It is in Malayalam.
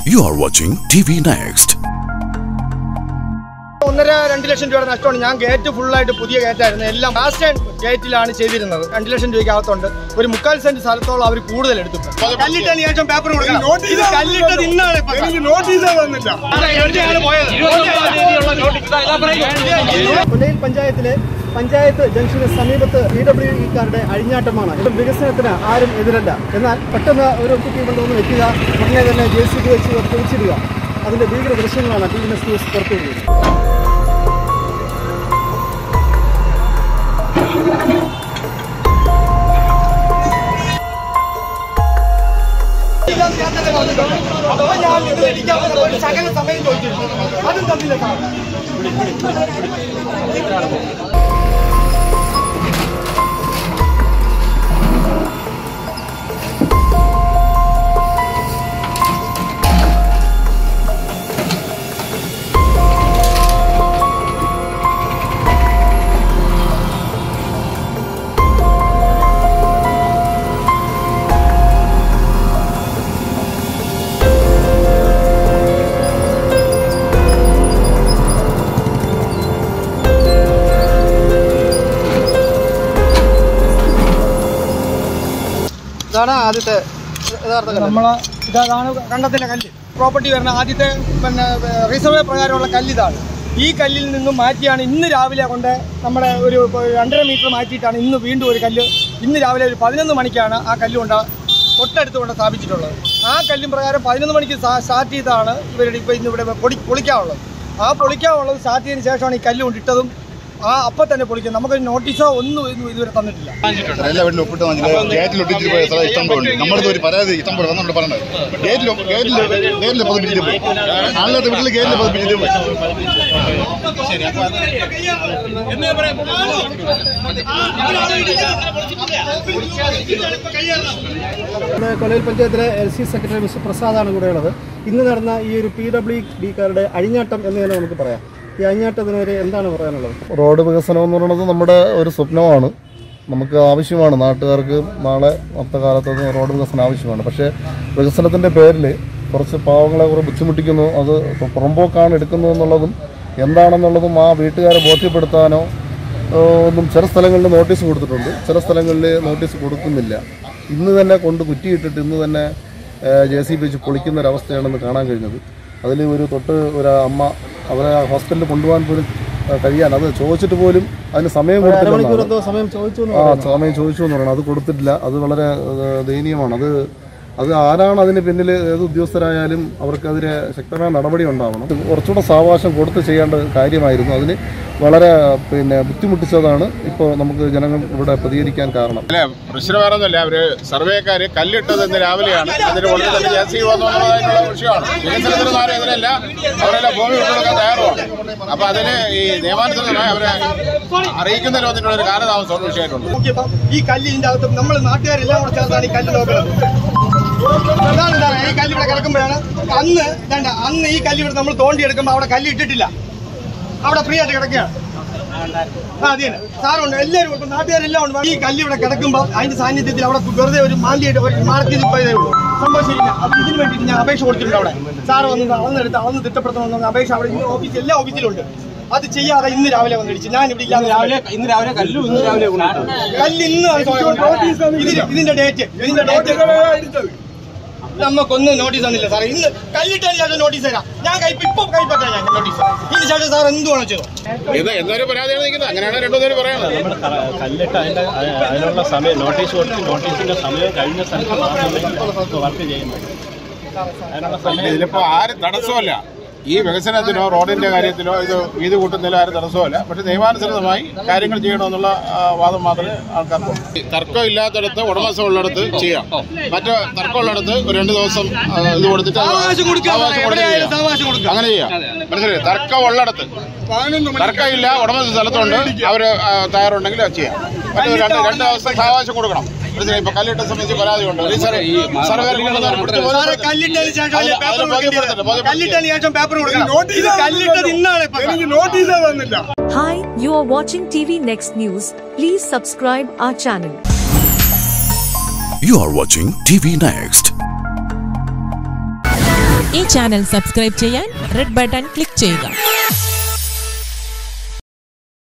You are watching TV Next. ഒന്നര രണ്ട് ലക്ഷം രൂപയുടെ നഷ്ടമാണ് ഞാൻ ഗേറ്റ് ഫുള്ളായിട്ട് പുതിയ ഗേറ്റായിരുന്നു എല്ലാം ലാസ്റ്റ് ഗേറ്റിലാണ് ചെയ്തിരുന്നത് രണ്ട് ലക്ഷം രൂപയ്ക്ക് അകത്തുണ്ട് ഒരു മുക്കാൽ സെന്റ് സ്ഥലത്തോളം അവർ കൂടുതൽ എടുത്തു കല്ലിട്ടതിന് ശേഷം പേപ്പർ കൊടുക്കണം ഇത് കല്ലിട്ടത് ഇന്നാണ് ഇപ്പൊ. അതെ, എവിടെയാണ് പോയത്? കൊല്ലയിൽ പഞ്ചായത്തിലെ പഞ്ചായത്ത് ജംഗ്ഷന് സമീപത്ത് പി ഡബ്ല്യു ഇക്കാരുടെ അഴിഞ്ഞാട്ടമാണ് ഇത് വികസനത്തിന് ആരും എതിരല്ല എന്നാൽ പെട്ടെന്ന് ഒരു കുട്ടി കൊണ്ടുവന്ന് വെക്കുക ഉടനെ തന്നെ ജെ സി ബി വെച്ച് പൊളിച്ചിടുക അതിന്റെ ഭീകര ദൃശ്യങ്ങളാണ് ടി വി ന്യൂസ് പുറത്തുവിടുന്നത് അഥവാ ഞാൻ ഇത് ഇടിക്കാൻ വന്നപ്പോൾ ഒരു ശകല സമയം ചോദിച്ചിരുന്നു അതും തന്നില്ല സാർ ഇതാണ് ആദ്യത്തെ യഥാർത്ഥ കല്ല്. നമ്മള് ഇതാണ് കണ്ടത്തിലെ കല്ല് പ്രോപ്പർട്ടി വരുന്ന ആദ്യത്തെ പിന്നെ റിസർവേ പ്രകാരമുള്ള കല്ല് ഇതാണ് ഈ കല്ലിൽ നിന്നും മാറ്റിയാണ് ഇന്ന് രാവിലെ കൊണ്ട് നമ്മുടെ ഒരു രണ്ടര മീറ്റർ മാറ്റിയിട്ടാണ് ഇന്ന് വീണ്ടും ഒരു കല്ല് ഇന്ന് രാവിലെ ഒരു പതിനൊന്ന് മണിക്കാണ് ആ കല്ല് കൊണ്ട് തൊട്ടടുത്ത് കൊണ്ട് സ്ഥാപിച്ചിട്ടുള്ളത് ആ കല്ലും പ്രകാരം പതിനൊന്ന് മണിക്ക് സ്റ്റാർട്ട് ചെയ്താണ് ഇവരുടെ ഇപ്പോൾ ഇന്ന് ഇവിടെ പൊളി പൊളിക്കാനുള്ളത് ആ പൊളിക്കാനുള്ളത് സ്റ്റാർട്ട് ചെയ്തതിന് ശേഷമാണ് ഈ കല്ല് കൊണ്ടിട്ടതും ആ അപ്പം തന്നെ പൊളിക്കുന്നത് നമുക്കൊരു നോട്ടീസോ ഒന്നും ഇന്ന് ഇതുവരെ തന്നിട്ടില്ല എല്ലാ വീട്ടിലും ഒപ്പിട്ട് വാങ്ങിച്ചിട്ട് ഗേറ്റിൽ ഒട്ടിച്ചിട്ട് പോയ സ്ഥലം ഇഷ്ടം പോലെ ഉണ്ട് നമ്മളിത് ഒരു പരാതി ഇഷ്ടം പോലെ വന്നോണ്ട് പറഞ്ഞത് ഗേറ്റിൽ ഗേറ്റിൽ ഗേറ്റിൽ പതിപ്പിച്ചിട്ട് പോയി ആളുടെ വീട്ടിൽ ഗേറ്റിൽ പതിപ്പിച്ചിട്ട് പോയി നമ്മുടെ കൊല്ലയിൽ പഞ്ചായത്തിലെ എൽ സി സെക്രട്ടറി മിസ്റ്റർ പ്രസാദാണ് കൂടെയുള്ളത് ഇന്ന് നടന്ന ഈ ഒരു പി ഡബ്ല്യു ഡിക്കാരുടെ അഴിഞ്ഞാട്ടം എന്ന് തന്നെ നമുക്ക് പറയാം ഈ അഴിഞ്ഞാട്ടത്തിനെതിരെ എന്താണ് പറയാനുള്ളത് റോഡ് വികസനം എന്ന് പറയുന്നത് നമ്മുടെ ഒരു സ്വപ്നമാണ് നമുക്ക് ആവശ്യമാണ് നാട്ടുകാർക്ക് നാളെ അടുത്ത കാലത്ത് റോഡ് വികസനം ആവശ്യമാണ് പക്ഷേ വികസനത്തിൻ്റെ പേരിൽ കുറച്ച് പാവങ്ങളെ കുറെ ബുദ്ധിമുട്ടിക്കുന്നു അത് ഇപ്പോൾ പുറമ്പോക്കാണ് എടുക്കുന്നത് എന്നുള്ളതും എന്താണെന്നുള്ളതും ആ വീട്ടുകാരെ ബോധ്യപ്പെടുത്താനോ ഏഹ്, ഒന്നും ചില സ്ഥലങ്ങളിൽ നോട്ടീസ് കൊടുത്തിട്ടുണ്ട് ചില സ്ഥലങ്ങളിൽ നോട്ടീസ് കൊടുക്കുന്നില്ല ഇന്ന് തന്നെ കൊണ്ട് കുറ്റിയിട്ടിട്ട് ഇന്ന് തന്നെ ജെ സി ബി വെച്ച് പൊളിക്കുന്ന ഒരവസ്ഥയാണെന്ന് കാണാൻ കഴിഞ്ഞത് അതിൽ ഒരു തൊട്ട് ഒരു അമ്മ അവരെ ഹോസ്പിറ്റലിൽ കൊണ്ടുപോകാൻ പോലും ആ, കഴിയാൻ അത് ചോദിച്ചിട്ട് പോലും അതിന് സമയം അരമണിക്കൂർ കൊടുത്തില്ല എന്തോ സമയം ചോദിച്ചു എന്ന് ആ പറയുന്നു. സമയം ചോദിച്ചു എന്ന് പറയണം അത് കൊടുത്തിട്ടില്ല അത് വളരെ ഏഹ്, ദയനീയമാണ് അത് അത് ആരാണ് അതിന് പിന്നിൽ ഏത് ഉദ്യോഗസ്ഥരായാലും അവർക്കെതിരെ ശക്തമായ നടപടി ഉണ്ടാവണം ഇത് കുറച്ചുകൂടെ സാവകാശം കൊടുത്ത് ചെയ്യേണ്ട കാര്യമായിരുന്നു അതിന് വളരെ പിന്നെ ബുദ്ധിമുട്ടിച്ചതാണ് ഇപ്പോൾ നമുക്ക് ജനങ്ങൾ ഇവിടെ പ്രതികരിക്കാൻ കാരണം അല്ല പ്രശ്നം വേറെ ഒന്നുമില്ല അവര് സർവേക്കാര് കല്ലിട്ടത് ഇന്ന് രാവിലെയാണ് അതിന് ഉടനെ തന്നെ ജെ സി വന്നുള്ളതായിട്ടുള്ള വിഷയമാണ് വികസനത്തിന് ആരും എതിരല്ല അവരെല്ലാം ഭൂമി വിട്ടുകൊടുക്കാൻ തയ്യാറുമാണ് അപ്പൊ അതിന് ഈ നിയമാനുസൃതമായി അവരെ അറിയിക്കുന്നതിന് വന്നിട്ടുള്ള ഒരു കാലതാമസമാണ് വിഷയമായിട്ടുണ്ട് നോക്കിയപ്പോ ഈ കല്ലിന്റെ അകത്ത് നമ്മൾ നാട്ടുകാരെല്ലാം കൂടെ ചേർത്താണ് ഈ കല്ല് നോക്കുന്നത് അതാണ് ഇതാണ് ഈ കല്ല് ഇവിടെ കിടക്കുമ്പോഴാണ് അന്ന് വേണ്ട അന്ന് ഈ കല്ല് ഇവിടെ നമ്മൾ തോണ്ടിയെടുക്കുമ്പോൾ അവിടെ കല്ല് ഇട്ടിട്ടില്ല അവിടെ ഫ്രീ ആയിട്ട് കിടക്കുകയാണ് ആ അതെ സാറുണ്ട് എല്ലാവരും ഇപ്പൊ നാട്ടുകാരെല്ലാം ഉണ്ട് ഈ കല്ല് ഇവിടെ കിടക്കുമ്പോൾ അതിന്റെ സാന്നിധ്യത്തിൽ അവിടെ വെറുതെ ഒരു മാന്തിയായിട്ട് ഒരു മാർക്ക് ചെയ്ത് പോയതേ ഉള്ളൂ സംഭവം ശരിയില്ല അത് ഇതിന് വേണ്ടിയിട്ട് ഞാൻ അപേക്ഷ കൊടുത്തിട്ടുണ്ട് അവിടെ സാറ് വന്ന് അളന്നെടുത്ത് അളന്ന് തിട്ടപ്പെടുത്തണമെന്ന് അപേക്ഷ അവിടെ ഇന്ന് ഓഫീസ് എല്ലാ ഓഫീസിലുണ്ട് അത് ചെയ്യാതെ ഇന്ന് രാവിലെ വന്നിടിച്ചു ഞാൻ ഇവിടെ ഇല്ലാതെ രാവിലെ ഇന്ന് രാവിലെ കല്ല് ഇന്ന് രാവിലെ കല്ല് ഇന്ന് ഇതിന് ഇതിന്റെ ഡേറ്റ് ഇതിന്റെ ഡേറ്റ് നമുക്കൊന്നും നോട്ടീസ് തന്നില്ല സാറേ ഇന്ന് കല്ലിട്ടതിന് ശേഷം നോട്ടീസ് തരാം ഞാൻ കൈപ്പ് ഇപ്പൊ കൈപ്പറ്റാം ഞാൻ നോട്ടീസ് ഇതിന് ശേഷം സാർ എന്ത് വേണം ചെയ്തു ഇത് എന്തൊരു പരാതിയാണ് നിൽക്കുന്നത് അങ്ങനെയാണ് രണ്ടു പേര് പറയുന്നത് നമ്മൾ ക- കല്ലിട്ട് അതിന്റെ അ- അതിനുള്ള സമയം നോട്ടീസ് കൊടുത്ത് നോട്ടീസിന്റെ സമയം കഴിഞ്ഞ സ്ഥലത്ത് മാത്രമേ നമുക്ക് വർക്ക് ചെയ്യുന്നത് അതിനുള്ള സമയം ഇതിലിപ്പോ ആരും തടസ്സമല്ല ഈ വികസനത്തിനോ റോഡിന്റെ കാര്യത്തിലോ ഇത് വീതി കൂട്ടുന്നതിലോ ആരും തടസ്സമല്ല പക്ഷെ നിയമാനുസൃതമായി കാര്യങ്ങൾ ചെയ്യണമെന്നുള്ള ആ, വാദം മാത്രമേ ആൾക്കാർക്കുള്ളൂ തർക്കം ഇല്ലാത്തടത്ത് ഉടമസ്ഥ ഉള്ളിടത്ത് ചെയ്യാം മറ്റു തർക്കം ഉള്ളിടത്ത് ഒരു രണ്ട് ദിവസം ആ, ഇത് കൊടുത്തിട്ട് അത് സാവകാശം കൊടുക്കുക, സാവകാശം കൊടുത്ത് എവിടെയായാലും ചെയ്യാം. സാവകാശം കൊടുക്കുക. അങ്ങനെ ചെയ്യാം മനസ്സിലായി തർക്കം ഉള്ളിടത്ത് തർക്കമില്ല ഉടമസ്ഥ സ്ഥലത്തുണ്ട് അവര് ആ, തയ്യാറുണ്ടെങ്കിൽ അത് ചെയ്യാം മറ്റു രണ്ട് രണ്ട് ദിവസം സാവകാശം കൊടുക്കണം മനസ്സിലായി ഇപ്പൊ കല്ലിട്ട സംബന്ധിച്ച് പരാതിയുണ്ട് ഈ സർവേ സർവേ സാറേ കല്ലിട്ടതിന് ശേഷം അല്ലേ അത് പേപ്പർ അത് ബോധ്യപ്പെടുത്തണം, ബോധ്യപ്പെടുത്തണം. കല്ലിട്ടതിന് ശേഷം പേപ്പർ കൊടുക്കണം ഇത് കല്ലിട്ടത് ഇന്നാണ് ഇപ്പൊ നോട്ടീസ് തന്നില്ല Hi, you are watching TV Next News. Please subscribe our channel. You are watching TV Next. ഈ ചാനൽ സബ്സ്ക്രൈബ് ചെയ്യാൻ റെഡ് ബട്ടൺ ക്ലിക്ക് ചെയ്യുക